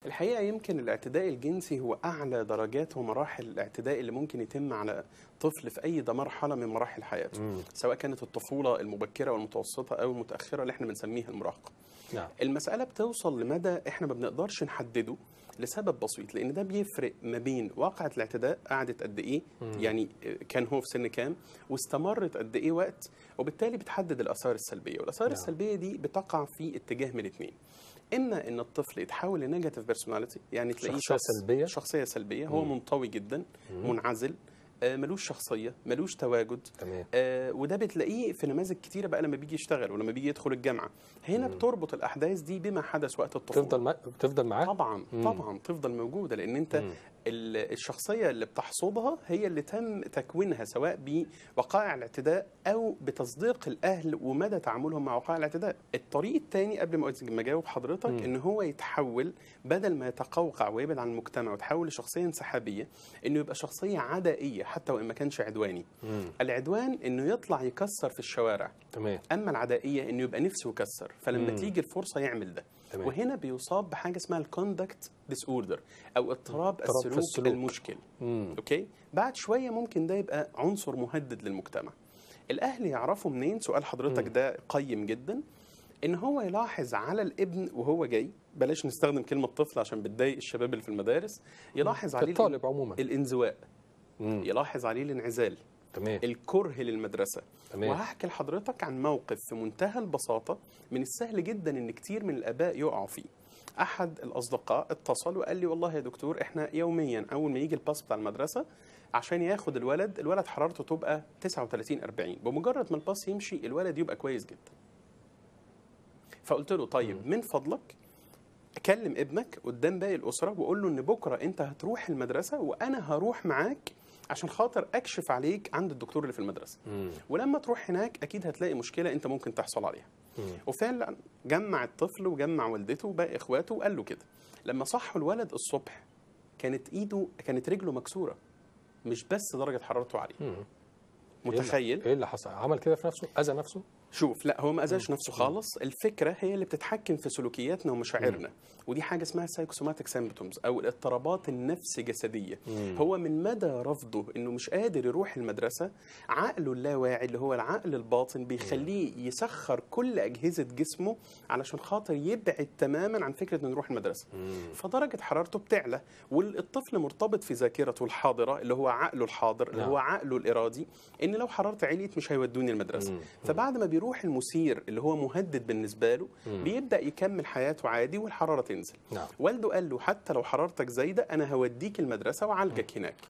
الحقيقه يمكن الاعتداء الجنسي هو اعلى درجات ومراحل الاعتداء اللي ممكن يتم على طفل في اي ده مرحله من مراحل حياته مم. سواء كانت الطفوله المبكره والمتوسطه او المتاخره اللي احنا بنسميها المراهقه نعم المسألة بتوصل لمدى احنا ما بنقدرش نحدده لسبب بسيط لان ده بيفرق ما بين واقعة الاعتداء قعدت قد ايه يعني كان هو في سن كام واستمرت قد ايه وقت وبالتالي بتحدد الاثار السلبية والاثار نعم. السلبية دي بتقع في اتجاه من الاثنين اما ان الطفل يتحول لنيجاتيف بيرسوناليتي يعني تلاقيه شخصية شخص سلبية؟ شخصية سلبية هو مم. منطوي جدا منعزل آه، ملوش شخصية ملوش تواجد تمام آه، وده بتلاقيه في نماذج كتيره بقى لما بيجي يشتغل ولما بيجي يدخل الجامعه هنا بتربط الاحداث دي بما حدث وقت الطفوله تفضل ما... بتفضل معاه طبعا مم. طبعا تفضل موجوده لان انت مم. ال- الشخصيه اللي بتحصدها هي اللي تم تكوينها سواء بوقائع الاعتداء او بتصديق الاهل ومدى تعاملهم مع وقائع الاعتداء الطريق الثاني قبل ما ما اجاوب حضرتك مم. ان هو يتحول بدل ما يتقوقع ويبعد عن المجتمع ويتحول لشخصيه انسحابيه انه يبقى شخصيه عدائيه حتى وان ما كانش عدواني مم. العدوان انه يطلع يكسر في الشوارع تمام اما العدائيه انه يبقى نفسه يكسر فلما مم. تيجي الفرصه يعمل ده تمام. وهنا بيصاب بحاجه اسمها الكوندكت ديس اوردر او اضطراب اضطراب في السلوك, السلوك. المشكل مم. اوكي بعد شويه ممكن ده يبقى عنصر مهدد للمجتمع الاهل يعرفوا منين سؤال حضرتك مم. ده قيم جدا ان هو يلاحظ على الابن وهو جاي بلاش نستخدم كلمه طفل عشان بتضايق الشباب اللي في المدارس يلاحظ عليه الطالب عموما الانزواء مم. يلاحظ عليه الانعزال تمام الكره للمدرسه تمام وهحكي لحضرتك عن موقف في منتهى البساطة من السهل جدا ان كتير من الاباء يقعوا فيه احد الاصدقاء اتصل وقال لي والله يا دكتور احنا يوميا اول ما يجي الباص بتاع المدرسة عشان ياخد الولد الولد حرارته تبقى 39 40 بمجرد ما الباص يمشي الولد يبقى كويس جدا فقلت له طيب من فضلك كلم ابنك قدام باقي الاسره وقول له ان بكره انت هتروح المدرسه وانا هروح معاك عشان خاطر اكشف عليك عند الدكتور اللي في المدرسه مم. ولما تروح هناك اكيد هتلاقي مشكله انت ممكن تحصل عليها مم. وفعلا جمع الطفل وجمع والدته وباقي اخواته وقال له كده لما صحوا الولد الصبح كانت ايده كانت رجله مكسوره مش بس درجه حرارته عاليه مم. متخيل ايه اللي حصل عمل كده في نفسه اذى نفسه شوف لا هو ما اذاش نفسه خالص الفكره هي اللي بتتحكم في سلوكياتنا ومشاعرنا ودي حاجه اسمها سايكوسوماتيك سيمبتومز او الاضطرابات النفس جسديه مم. هو من مدى رفضه انه مش قادر يروح المدرسه عقله اللاواعي اللي هو العقل الباطن بيخليه يسخر كل اجهزه جسمه علشان خاطر يبعد تماما عن فكره انه يروح المدرسه مم. فدرجه حرارته بتعلى والطفل مرتبط في ذاكرته الحاضره اللي هو عقله الحاضر اللي نعم. هو عقله الارادي ان لو حرارتي عليت مش هيودوني المدرسه مم. فبعد ما بيروح المثير اللي هو مهدد بالنسبه له مم. بيبدا يكمل حياته عادي والحراره تنزل نعم والده قال له حتى لو حرارتك زايده انا هوديك المدرسه واعالجك هناك